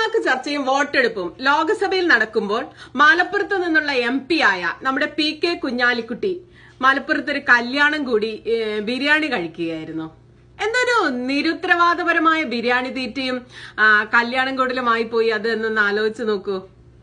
മുത്തലാഖ് ചർച്ചയും വോട്ടെടുപ്പും ലോക്സഭയിൽ നടക്കുമ്പോൾ മലപ്പുറത്ത് നിന്നുള്ള എം പി ആയ നമ്മുടെ പി കെ കുഞ്ഞാലിക്കുട്ടി മലപ്പുറത്ത് ഒരു കല്യാണം കൂടി ഏ, ബിരിയാണി കഴിക്കുകയായിരുന്നു എന്തൊരു നിരുത്തരവാദപരമായ ബിരിയാണി തീറ്റയും ആ, കല്യാണം കൂടലുമായി പോയി അത് എന്നൊന്ന് ആലോചിച്ച് നോക്കൂ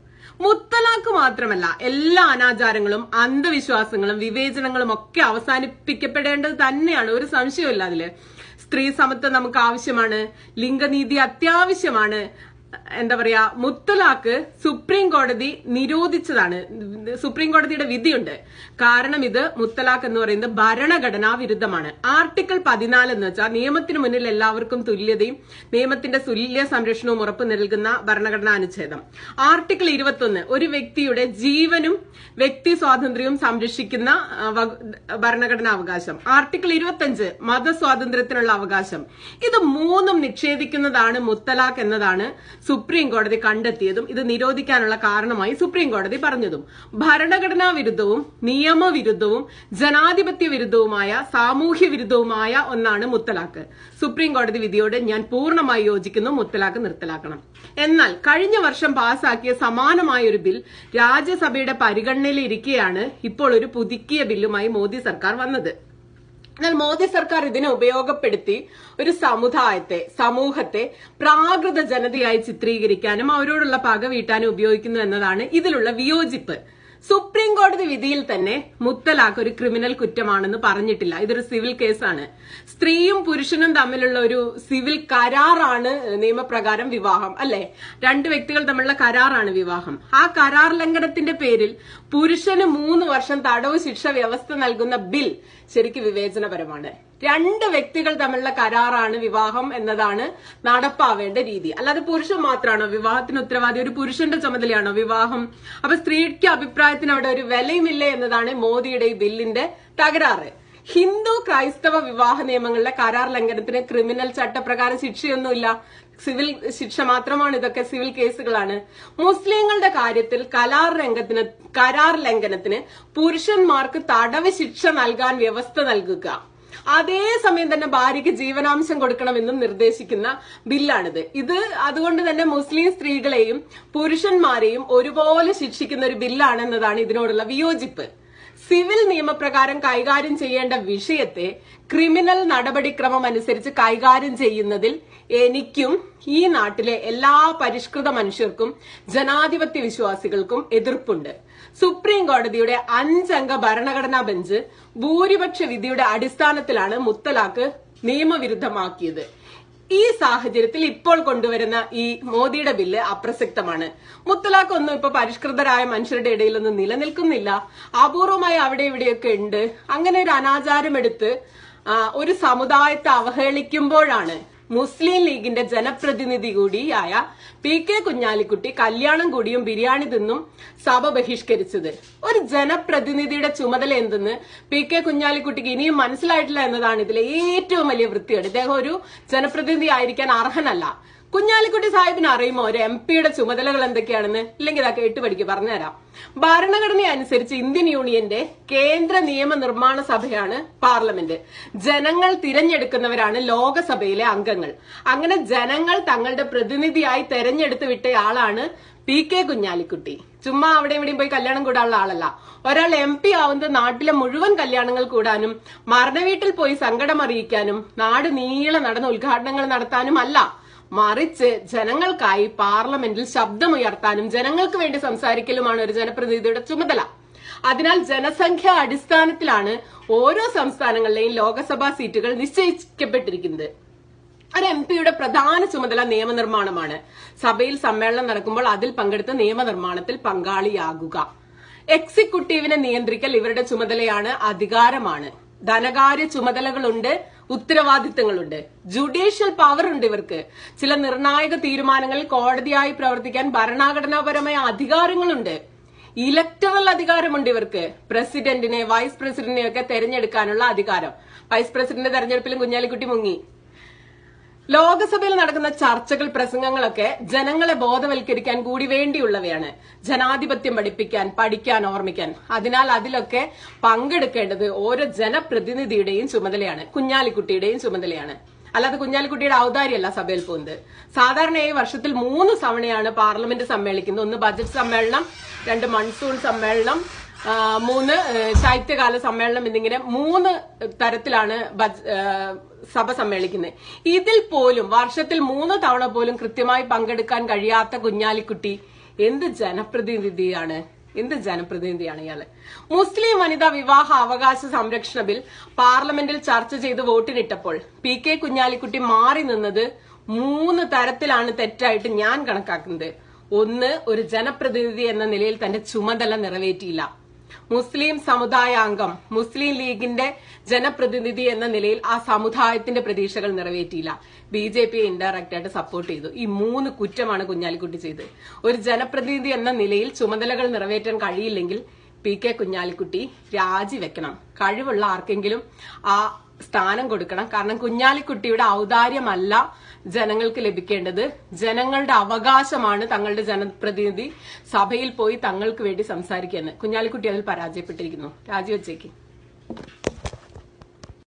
മുത്തലാഖ് മാത്രമല്ല എല്ലാ അനാചാരങ്ങളും അന്ധവിശ്വാസങ്ങളും വിവേചനങ്ങളും ഒക്കെ അവസാനിപ്പിക്കപ്പെടേണ്ടത് തന്നെയാണ് ഒരു സംശയമില്ല അതില് സ്ത്രീ സമത്വം നമുക്ക് ആവശ്യമാണ് ലിംഗനീതി അത്യാവശ്യമാണ് എന്താ പറയാ മുത്തലാഖ് സുപ്രീം കോടതി നിരോധിച്ചതാണ് സുപ്രീം കോടതിയുടെ വിധിയുണ്ട് കാരണം ഇത് മുത്തലാഖ് എന്ന് പറയുന്നത് ഭരണഘടനാ വിരുദ്ധമാണ് ആർട്ടിക്കിൾ പതിനാല് എന്ന് വെച്ചാൽ നിയമത്തിന് മുന്നിൽ എല്ലാവർക്കും തുല്യതയും നിയമത്തിന്റെ തുല്യ സംരക്ഷണവും ഉറപ്പു നൽകുന്ന ഭരണഘടനാ അനുച്ഛേദം ആർട്ടിക്കിൾ ഇരുപത്തൊന്ന് ഒരു വ്യക്തിയുടെ ജീവനും വ്യക്തി സ്വാതന്ത്ര്യവും സംരക്ഷിക്കുന്ന ആ, വക- ഭരണഘടനാ അവകാശം ആർട്ടിക്കിൾ ഇരുപത്തഞ്ച് മതസ്വാതന്ത്ര്യത്തിനുള്ള അവകാശം ഇത് മൂന്നും നിഷേധിക്കുന്നതാണ് മുത്തലാഖ് എന്നതാണ് സുപ്രീം കോടതി കണ്ടെത്തിയതും ഇത് നിരോധിക്കാനുള്ള കാരണമായി സുപ്രീം കോടതി പറഞ്ഞതും ഭരണഘടനാ വിരുദ്ധവും നിയമവിരുദ്ധവും ജനാധിപത്യ വിരുദ്ധവുമായ സാമൂഹ്യ വിരുദ്ധവുമായ ഒന്നാണ് മുത്തലാഖ് സുപ്രീം കോടതി വിധിയോട് ഞാൻ പൂർണ്ണമായി യോജിക്കുന്നു മുത്തലാഖ് നിർത്തലാക്കണം എന്നാൽ കഴിഞ്ഞ വർഷം പാസാക്കിയ സമാനമായ ഒരു ബിൽ രാജ്യസഭയുടെ പരിഗണനയിൽ ഇരിക്കെയാണ് ഇപ്പോൾ ഒരു പുതുക്കിയ ബില്ലുമായി മോദി സർക്കാർ വന്നത് എന്നാൽ മോദി സർക്കാർ ഇതിനെ ഉപയോഗപ്പെടുത്തി ഒരു സമുദായത്തെ സമൂഹത്തെ പ്രാകൃത ജനതയായി ചിത്രീകരിക്കാനും അവരോടുള്ള പക വീട്ടാനും ഉപയോഗിക്കുന്നു എന്നതാണ് ഇതിലുള്ള വിയോജിപ്പ് സുപ്രീം കോടതി വിധിയിൽ തന്നെ മുത്തലാഖ് ഒരു ക്രിമിനൽ കുറ്റമാണെന്ന് പറഞ്ഞിട്ടില്ല ഇതൊരു സിവിൽ കേസാണ് സ്ത്രീയും പുരുഷനും തമ്മിലുള്ള ഒരു സിവിൽ കരാറാണ് നിയമപ്രകാരം വിവാഹം അല്ലെ രണ്ട് വ്യക്തികൾ തമ്മിലുള്ള കരാറാണ് വിവാഹം ആ കരാർ ലംഘനത്തിന്റെ പേരിൽ പുരുഷന് മൂന്ന് വർഷം തടവ് ശിക്ഷ വ്യവസ്ഥ നൽകുന്ന ബിൽ ശരിക്കും വിവേചനപരമാണ് രണ്ട് വ്യക്തികൾ തമ്മിലുള്ള കരാറാണ് വിവാഹം എന്നതാണ് നടപ്പാവേണ്ട രീതി അല്ലാതെ പുരുഷൻ മാത്രമാണോ വിവാഹത്തിന് ഉത്തരവാദി ഒരു പുരുഷന്റെ ചുമതലയാണോ വിവാഹം അപ്പൊ സ്ത്രീക്ക് അഭിപ്രായത്തിന് അവിടെ ഒരു വിലയുമില്ല എന്നതാണ് മോദിയുടെ ഈ ബില്ലിന്റെ തകരാറ് ഹിന്ദു ക്രൈസ്തവ വിവാഹ നിയമങ്ങളിലെ കരാർ ലംഘനത്തിന് ക്രിമിനൽ ചട്ടപ്രകാരം ശിക്ഷയൊന്നുമില്ല സിവിൽ ശിക്ഷ മാത്രമാണ് ഇതൊക്കെ സിവിൽ കേസുകളാണ് മുസ്ലിങ്ങളുടെ കാര്യത്തിൽ കലാർ രംഗത്തിന് കരാർ ലംഘനത്തിന് പുരുഷന്മാർക്ക് തടവ് ശിക്ഷ നൽകാൻ വ്യവസ്ഥ നൽകുക അതേസമയം തന്നെ ഭാര്യയ്ക്ക് ജീവനാംശം കൊടുക്കണമെന്നും നിർദ്ദേശിക്കുന്ന ബില്ലാണിത് ഇത് അതുകൊണ്ട് തന്നെ മുസ്ലിം സ്ത്രീകളെയും പുരുഷന്മാരെയും ഒരുപോലെ ശിക്ഷിക്കുന്ന ഒരു ബില്ലാണെന്നതാണ് ഇതിനോടുള്ള വിയോജിപ്പ് സിവിൽ നിയമപ്രകാരം കൈകാര്യം ചെയ്യേണ്ട വിഷയത്തെ ക്രിമിനൽ നടപടിക്രമം അനുസരിച്ച് കൈകാര്യം ചെയ്യുന്നതിൽ എനിക്കും ഈ നാട്ടിലെ എല്ലാ പരിഷ്കൃത മനുഷ്യർക്കും ജനാധിപത്യ വിശ്വാസികൾക്കും എതിർപ്പുണ്ട് സുപ്രീം കോടതിയുടെ അഞ്ചംഗ ഭരണഘടനാ ബെഞ്ച് ഭൂരിപക്ഷ വിധിയുടെ അടിസ്ഥാനത്തിലാണ് മുത്തലാഖ് നിയമവിരുദ്ധമാക്കിയത് ഈ സാഹചര്യത്തിൽ ഇപ്പോൾ കൊണ്ടുവരുന്ന ഈ മോദിയുടെ ബില്ല് അപ്രസക്തമാണ് മുത്തലാഖ് ഒന്നും ഇപ്പൊ പരിഷ്കൃതരായ മനുഷ്യരുടെ ഇടയിലൊന്നും നിലനിൽക്കുന്നില്ല അപൂർവമായി അവിടെ ഇവിടെയൊക്കെ ഉണ്ട് അങ്ങനെ ഒരു അനാചാരം എടുത്ത് ആ, ഒരു സമുദായത്തെ അവഹേളിക്കുമ്പോഴാണ് മുസ്ലിം ലീഗിന്റെ ജനപ്രതിനിധി കൂടിയായ പി കെ കുഞ്ഞാലിക്കുട്ടി കല്യാണം കൂടിയും ബിരിയാണി തിന്നും സഭ ബഹിഷ്കരിച്ചത് ഒരു ജനപ്രതിനിധിയുടെ ചുമതല എന്തെന്ന് പി കെ കുഞ്ഞാലിക്കുട്ടിക്ക് ഇനിയും മനസ്സിലായിട്ടില്ല എന്നതാണ് ഇതിലെ ഏറ്റവും വലിയ വൃത്തികേട് ഇദ്ദേഹം ഒരു ജനപ്രതിനിധി ആയിരിക്കാൻ അർഹനല്ല കുഞ്ഞാലിക്കുട്ടി സാഹിബിന് അറിയുമോ ഒരു എം പിയുടെ ചുമതലകൾ എന്തൊക്കെയാണെന്ന് ഇല്ലെങ്കിൽ ഇതൊക്കെ എട്ട് പഠിക്ക് പറഞ്ഞുതരാം ഭരണഘടന അനുസരിച്ച് ഇന്ത്യൻ യൂണിയന്റെ കേന്ദ്ര നിയമനിർമ്മാണ സഭയാണ് പാർലമെന്റ് ജനങ്ങൾ തിരഞ്ഞെടുക്കുന്നവരാണ് ലോകസഭയിലെ അംഗങ്ങൾ അങ്ങനെ ജനങ്ങൾ തങ്ങളുടെ പ്രതിനിധിയായി തെരഞ്ഞെടുത്ത് വിട്ടയാളാണ് പി കെ കുഞ്ഞാലിക്കുട്ടി ചുമ്മാ അവിടെ ഇവിടെയും പോയി കല്യാണം കൂടാനുള്ള ആളല്ല ഒരാൾ എം പി ആവുന്നത് നാട്ടിലെ മുഴുവൻ കല്യാണങ്ങൾ കൂടാനും മരണവീട്ടിൽ പോയി സങ്കടം അറിയിക്കാനും നാട് നീളെ നടന്ന ഉദ്ഘാടനങ്ങൾ നടത്താനും അല്ല മറിച്ച് ജനങ്ങൾക്കായി പാർലമെന്റിൽ ശബ്ദമുയർത്താനും ജനങ്ങൾക്ക് വേണ്ടി സംസാരിക്കലുമാണ് ഒരു ജനപ്രതിനിധിയുടെ ചുമതല അതിനാൽ ജനസംഖ്യാ അടിസ്ഥാനത്തിലാണ് ഓരോ സംസ്ഥാനങ്ങളിലെയും ലോക്സഭാ സീറ്റുകൾ നിശ്ചയിക്കപ്പെട്ടിരിക്കുന്നത് ഒരു എം പിയുടെ പ്രധാന ചുമതല നിയമനിർമ്മാണമാണ് സഭയിൽ സമ്മേളനം നടക്കുമ്പോൾ അതിൽ പങ്കെടുത്ത് നിയമനിർമ്മാണത്തിൽ പങ്കാളിയാകുക എക്സിക്യൂട്ടീവിനെ നിയന്ത്രിക്കൽ ഇവരുടെ ചുമതലയാണ് അധികാരമാണ് ധനകാര്യ ചുമതലകളുണ്ട് ഉത്തരവാദിത്തങ്ങളുണ്ട് ജുഡീഷ്യൽ പവർ ഉണ്ട് ഇവർക്ക് ചില നിർണായക തീരുമാനങ്ങളിൽ കോടതിയായി പ്രവർത്തിക്കാൻ ഭരണഘടനാപരമായ അധികാരങ്ങളുണ്ട് ഇലക്ടറൽ അധികാരമുണ്ട് ഇവർക്ക് പ്രസിഡന്റിനെ വൈസ് പ്രസിഡന്റിനെ ഒക്കെ തെരഞ്ഞെടുക്കാനുള്ള അധികാരം വൈസ് പ്രസിഡന്റ് തെരഞ്ഞെടുപ്പിലും കുഞ്ഞാലിക്കുട്ടി മുങ്ങി ലോകസഭയിൽ നടക്കുന്ന ചർച്ചകൾ പ്രസംഗങ്ങളൊക്കെ ജനങ്ങളെ ബോധവൽക്കരിക്കാൻ കൂടി വേണ്ടിയുള്ളവയാണ് ജനാധിപത്യം പഠിപ്പിക്കാൻ പഠിക്കാൻ ഓർമ്മിക്കാൻ അതിനാൽ അതിലൊക്കെ പങ്കെടുക്കേണ്ടത് ഓരോ ജനപ്രതിനിധിയുടെയും ചുമതലയാണ് കുഞ്ഞാലിക്കുട്ടിയുടെയും ചുമതലയാണ് അല്ലാതെ കുഞ്ഞാലിക്കുട്ടിയുടെ ഔദാര്യമല്ല സഭയിൽ പോകുന്നത് സാധാരണയായി വർഷത്തിൽ മൂന്ന് തവണയാണ് പാർലമെന്റ് സമ്മേളിക്കുന്നത് ഒന്ന് ബജറ്റ് സമ്മേളനം രണ്ട് മൺസൂൺ സമ്മേളനം ആ, മൂന്ന് ഏഹ്, ശൈത്യകാല സമ്മേളനം എന്നിങ്ങനെ മൂന്ന് തരത്തിലാണ് ബജ- ഏഹ്, സഭ സമ്മേളിക്കുന്നത് ഇതിൽ പോലും വർഷത്തിൽ മൂന്ന് തവണ പോലും കൃത്യമായി പങ്കെടുക്കാൻ കഴിയാത്ത കുഞ്ഞാലിക്കുട്ടി എന്ത് ജനപ്രതിനിധിയാണ് എന്ത് ജനപ്രതിനിധിയാണ് ഇയാള് മുസ്ലിം വനിതാ വിവാഹ അവകാശ സംരക്ഷണ ബിൽ പാർലമെന്റിൽ ചർച്ച ചെയ്ത് വോട്ടിനിട്ടപ്പോൾ പി കെ കുഞ്ഞാലിക്കുട്ടി മാറി നിന്നത് മൂന്ന് തരത്തിലാണ് തെറ്റായിട്ട് ഞാൻ കണക്കാക്കുന്നത് ഒന്ന് ഒരു ജനപ്രതിനിധി എന്ന നിലയിൽ തന്റെ ചുമതല നിറവേറ്റിയില്ല മുസ്ലിം സമുദായാംഗം മുസ്ലിം ലീഗിന്റെ ജനപ്രതിനിധി എന്ന നിലയിൽ ആ സമുദായത്തിന്റെ പ്രതീക്ഷകൾ നിറവേറ്റിയില്ല ബി ജെ പിയെ ഇൻഡയറക്റ്റ് ആയിട്ട് സപ്പോർട്ട് ചെയ്തു ഈ മൂന്ന് കുറ്റമാണ് കുഞ്ഞാലിക്കുട്ടി ചെയ്തത് ഒരു ജനപ്രതിനിധി എന്ന നിലയിൽ ചുമതലകൾ നിറവേറ്റാൻ കഴിയില്ലെങ്കിൽ പി കെ കുഞ്ഞാലിക്കുട്ടി രാജിവെക്കണം കഴിവുള്ള ആർക്കെങ്കിലും ആ സ്ഥാനം കൊടുക്കണം കാരണം കുഞ്ഞാലിക്കുട്ടിയുടെ ഔദാര്യമല്ല ജനങ്ങൾക്ക് ലഭിക്കേണ്ടത് ജനങ്ങളുടെ അവകാശമാണ് തങ്ങളുടെ ജനപ്രതിനിധി സഭയിൽ പോയി തങ്ങൾക്ക് വേണ്ടി സംസാരിക്കുന്നത് കുഞ്ഞാലിക്കുട്ടി അതിൽ പരാജയപ്പെട്ടിരിക്കുന്നു രാജിവെച്ചേക്ക്